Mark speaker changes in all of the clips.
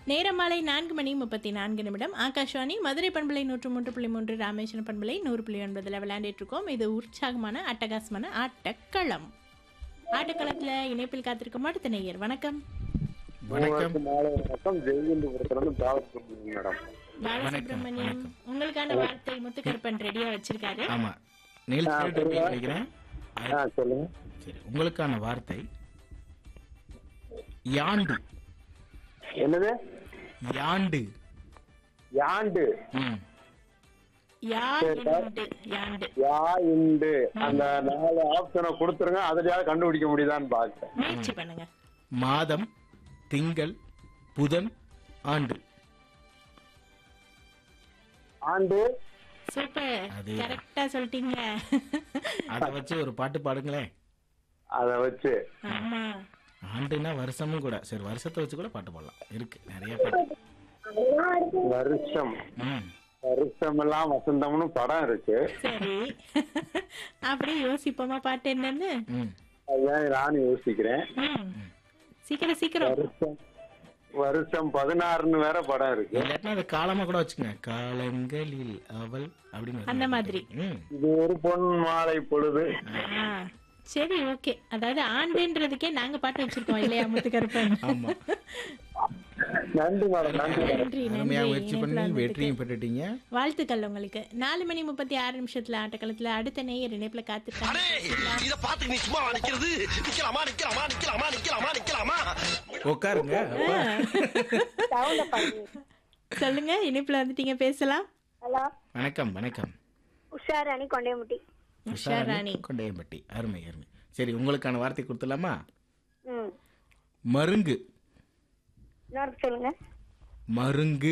Speaker 1: நேரம் மாலை நான்கு மணி முப்பத்தி நான்கு நிமிடம் ஆகாஷ்வாணி மதுரை பண்பலை நூற்று மூன்று புள்ளி மூன்று ராமேஸ்வரம் பண்பலை நூறு புள்ளி ஒன்பதில் விளையாண்டுட்டு இருக்கோம் இது உற்சாகமான அட்டகாசமான ஆட்டக்களம் ஆட்டக்களத்தில் இணைப்பில் காத்திருக்கும் அடுத்த நேயர் வணக்கம்
Speaker 2: வணக்கம்
Speaker 3: மாலை வணக்கம் ஜெயகுண்டபுரத்துல பாலசுப்ரமணியம் மேடம்
Speaker 1: பாலசுப்ரமணியம் உங்களுக்கான வார்த்தை முத்துக்கருப்பன் ரெடியா வச்சிருக்காரு
Speaker 2: ஆமா நிகழ்ச்சி கேட்டுட்டு இருக்கீங்க நினைக்கிறேன்
Speaker 3: ஆ சொல்லுங்க
Speaker 2: சரி உங்களுக்கான வார்த்தை யாண்டு
Speaker 3: என்னது
Speaker 2: யாண்டு
Speaker 3: யாண்டு
Speaker 2: ம்
Speaker 1: யா இண்டு யாண்டு
Speaker 3: யா இண்டு அந்த நாலு ஆப்ஷனை கொடுத்துருங்க அதுலயாவது கண்டுபிடிக்க முடியுதான்னு பாக்க
Speaker 1: முயற்சி பண்ணுங்க
Speaker 2: மாதம் திங்கள் புதன் ஆண்டு
Speaker 3: ஆண்டு
Speaker 1: சூப்பர்
Speaker 2: அதே.
Speaker 1: கரெக்டா சொல்லிட்டீங்க
Speaker 2: அதை வச்சு ஒரு பாட்டு பாடுங்களேன்
Speaker 3: அத வச்சு
Speaker 1: ஆமா
Speaker 2: ஆண்டுனா வருஷமும் கூட சரி வருஷத்தை வச்சு கூட பாட்டு பாடலாம் இருக்கு நிறைய பாட்டு
Speaker 3: வருஷம்
Speaker 2: ம்
Speaker 3: வருஷம் எல்லாம் வசந்தம்னு படம் இருக்கு
Speaker 1: சரி அப்படியே யோசிப்போமா பாட்டு என்னன்னு
Speaker 2: ம்
Speaker 3: அதான் நானும் யோசிக்கிறேன்
Speaker 1: ம். சீக்கிரம் சீக்கிரம்
Speaker 3: வருஷம் வருஷம் பதினாறுன்னு வேற படம் இருக்கு
Speaker 2: இல்லாட்டினா அதை காலமா கூட வச்சுங்க காலங்களில் அவள் அப்படின்னு வரும்.
Speaker 1: அந்த மாதிரி.
Speaker 2: ம்
Speaker 3: இது ஒரு பொன் மாலை பொழுது
Speaker 1: ஆ, சரி ஓகே அதாவது ஆண்டுன்றதுக்கே நாங்க பாட்டு வச்சிருக்கோம் இல்லையா முத்துக்கருப்பன்
Speaker 2: ஆமா
Speaker 3: நன்றி மேடம் நன்றி மேடம்
Speaker 1: நன்றி
Speaker 2: அருமையா
Speaker 1: நன்றி
Speaker 2: முயற்சி
Speaker 1: இணைப்புல
Speaker 2: பண்ணி
Speaker 1: வந்ததுக்கு.
Speaker 2: வெற்றியும் பெற்றுட்டீங்க
Speaker 1: வாழ்த்துக்கள் உங்களுக்கு நாலு மணி முப்பத்தி ஆறு நிமிஷத்துல ஆட்டக்களத்துல அடுத்த நேயர் இணைப்புல காத்துருக்காங்க
Speaker 4: இத பாத்துக்கு நீ சும்மா நிக்கிறது நிக்கலாமா நிக்கலாமா நிக்கலாமா நிக்கலாமா நிக்கலாமா
Speaker 2: உட்காருங்க அப்பா.
Speaker 1: சொல்லுங்க இணைப்புல வந்துட்டீங்க பேசலாம்
Speaker 5: ஹலோ
Speaker 2: வணக்கம் வணக்கம்
Speaker 5: உஷார் அணி கொண்டையமுட்டி
Speaker 1: உஷா ராணி
Speaker 2: கொண்டையம்பட்டி அருமை அருமை சரி உங்களுக்கான வார்த்தை கொடுத்துடலாமா
Speaker 5: ம்
Speaker 2: மருங்கு
Speaker 5: இன்னொரு சொல்லுங்க
Speaker 2: மருங்கு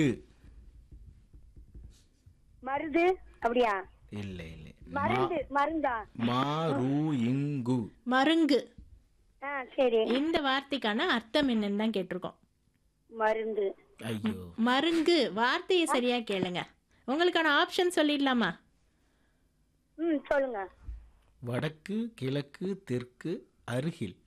Speaker 5: மருது அப்படியா
Speaker 2: இல்ல இல்ல
Speaker 5: மருந்து மருந்தா
Speaker 2: மாரு இங்கு
Speaker 1: மருங்கு
Speaker 5: ஆ சரி
Speaker 1: இந்த வார்த்தைக்கான அர்த்தம் என்னன்னு தான் கேட்டிருக்கோம்
Speaker 5: மருந்து
Speaker 2: ஐயோ
Speaker 1: மருங்கு வார்த்தையை சரியா கேளுங்க உங்களுக்கான ஆப்ஷன் சொல்லிடலாமா
Speaker 5: ம் சொல்லுங்க
Speaker 2: வடக்கு கிழக்கு தெற்கு அருகில்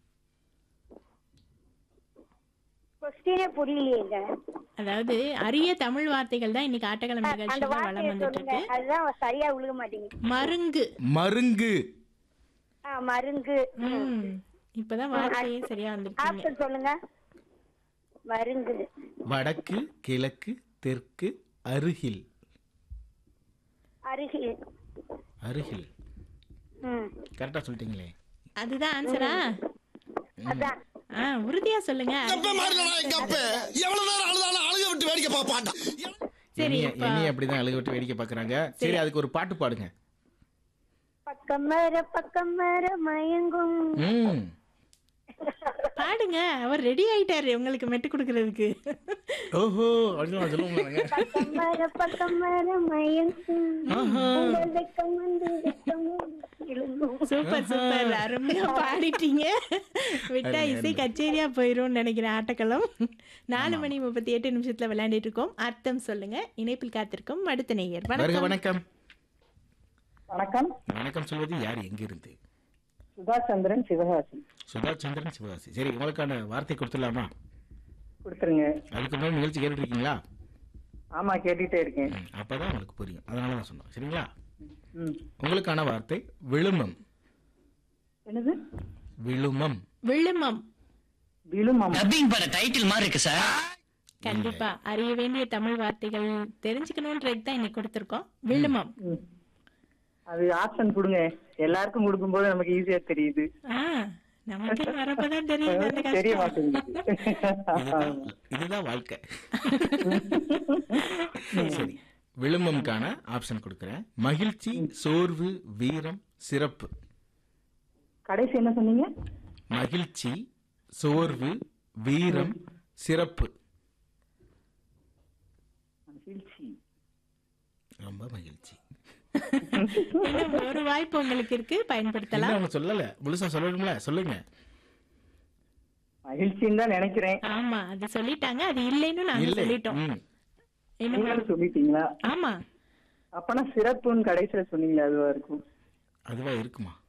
Speaker 5: கொஸ்டினே புரியலையேங்க
Speaker 1: அதாவது அரிய தமிழ் வார்த்தைகள் தான் இன்னைக்கு ஆட்டக்கிழமை
Speaker 5: அந்த
Speaker 1: நிகழ்ச்சியில வளம்
Speaker 5: வார்த்தையை
Speaker 1: வந்துட்டு
Speaker 5: சொல்லுங்க
Speaker 1: இருக்கு
Speaker 5: அதுதான் சரியா விழுக மாட்டேங்குது
Speaker 1: மருங்கு
Speaker 2: மருங்கு
Speaker 5: ஆ மருங்கு
Speaker 1: ம் இப்பதான் வார்த்தையே சரியா வந்துருக்கீங்க
Speaker 5: ஆப்ஷன் சொல்லுங்க மருங்கு
Speaker 2: வடக்கு கிழக்கு தெற்கு அருகில்
Speaker 5: அருகில்
Speaker 2: அருகில்
Speaker 5: ம்
Speaker 2: கரெக்டா சொல்லிட்டீங்களே
Speaker 1: அதுதான் ஆன்சரா
Speaker 5: அதான்
Speaker 1: ஆ உறுதியா சொல்லுங்க
Speaker 4: அப்ப மாறிலடா எங்க அப்ப எவ்வளவு நேரம் அழுதாலும் அழுக விட்டு வேடிக்கை பாப்பாண்டா
Speaker 1: சரி
Speaker 2: என்னைய
Speaker 1: இப்ப
Speaker 2: என்னைய அப்படிதான் அழுக விட்டு வேடிக்கை பாக்குறாங்க சரி அதுக்கு ஒரு பாட்டு பாடுங்க
Speaker 5: பக்கம் வர பக்கம் வர மயங்கும்
Speaker 2: ம்
Speaker 1: பாடுங்க அவர் ரெடி ஆயிட்டாரு உங்களுக்கு மெட்டு கொடுக்கறதுக்கு
Speaker 2: ஓஹோ அப்படின்னு சொல்லுவாங்க
Speaker 5: பக்கம் வர பக்கம் வர மயங்கும் உங்கள் வெக்கம் வந்து வெக்கம் வந்து விழுங்கும்.
Speaker 1: சூப்பர் சூப்பர் அருமையா பாடிட்டீங்க விட்டா இசை கச்சேரியா போயிரும்னு நினைக்கிறேன் ஆட்டக்களம் நாலு மணி முப்பத்தி எட்டு நிமிஷத்துல விளையாண்டுட்டு இருக்கோம் அர்த்தம் சொல்லுங்க இணைப்பில் காத்திருக்கும் அடுத்த நேயர்
Speaker 2: வருக
Speaker 1: வணக்கம்
Speaker 2: வணக்கம்
Speaker 6: வணக்கம்
Speaker 2: வணக்கம் சொல்வது யார் எங்க இருந்து
Speaker 6: சுதா சந்திரன் சிவகாசி
Speaker 2: சுதா சந்திரன் சிவகாசி சரி உங்களுக்கான வார்த்தை கொடுத்துடலாமா
Speaker 6: கொடுத்துருங்க
Speaker 2: அதுக்கு முன்னாடி நிகழ்ச்சி கேட்டுட்டு இருக்கீங்களா
Speaker 6: ஆமா கேட்டுட்டே இருக்கேன்
Speaker 2: ம், அப்பதான் உங்களுக்கு புரியும் அதனால தான் சொன்னோம் சரிங்களா
Speaker 6: ம்.
Speaker 2: உங்களுக்கான வார்த்தை விழுமம்
Speaker 6: என்னது
Speaker 2: விழுமம்
Speaker 1: விழுமம்
Speaker 6: விழுமம்
Speaker 4: டப்பிங் பட டைட்டில் மாதிரி இருக்கு சார்
Speaker 1: கண்டிப்பா அறிய வேண்டிய தமிழ் வார்த்தைகள் தெரிஞ்சுக்கணும்ன்றது தான் இன்னைக்கு கொடுத்துருக்கோம் விழுமம்
Speaker 6: ம். அது ஆப்ஷன் கொடுங்க எல்லாருக்கும் கொடுக்கும்போது நமக்கு ஈஸியா தெரியுது
Speaker 1: ஆ நமக்கு வரப்பதான் தெரியுது அந்த
Speaker 6: தெரிய
Speaker 1: கஷ்டம்
Speaker 6: மாட்டேங்குது
Speaker 2: இதுதான் இதுதான் வாழ்க்கை சரி விழுமம்கான ஆப்ஷன் கொடுக்குறேன் மகிழ்ச்சி சோர்வு வீரம் சிறப்பு
Speaker 6: கடைசி என்ன சொன்னீங்க
Speaker 2: மகிழ்ச்சி சோர்வு வீரம் சிறப்பு
Speaker 6: மகிழ்ச்சி
Speaker 2: ரொம்ப மகிழ்ச்சி
Speaker 1: இன்னும் ஒரு வாய்ப்பு உங்களுக்கு இருக்கு
Speaker 2: என்ன
Speaker 1: பயன்படுத்தலாம்
Speaker 2: அவங்க சொல்லல முழுசா சொல்லணும்ல சொல்லுங்க
Speaker 6: மகிழ்ச்சின்னு தான் நினைக்கிறேன்
Speaker 1: ஆமா அது சொல்லிட்டாங்க அது இல்லைன்னு நாங்க
Speaker 2: இல்லை
Speaker 1: சொல்லிட்டோம்
Speaker 2: ம்.
Speaker 1: இன்னும்
Speaker 6: நீங்களும் சொல்லிட்டீங்களா
Speaker 1: ஆமா
Speaker 6: அப்பனா சிறப்புன்னு கடைசியில சொன்னீங்களா அதுவா இருக்கும்
Speaker 2: அதுவா இருக்குமா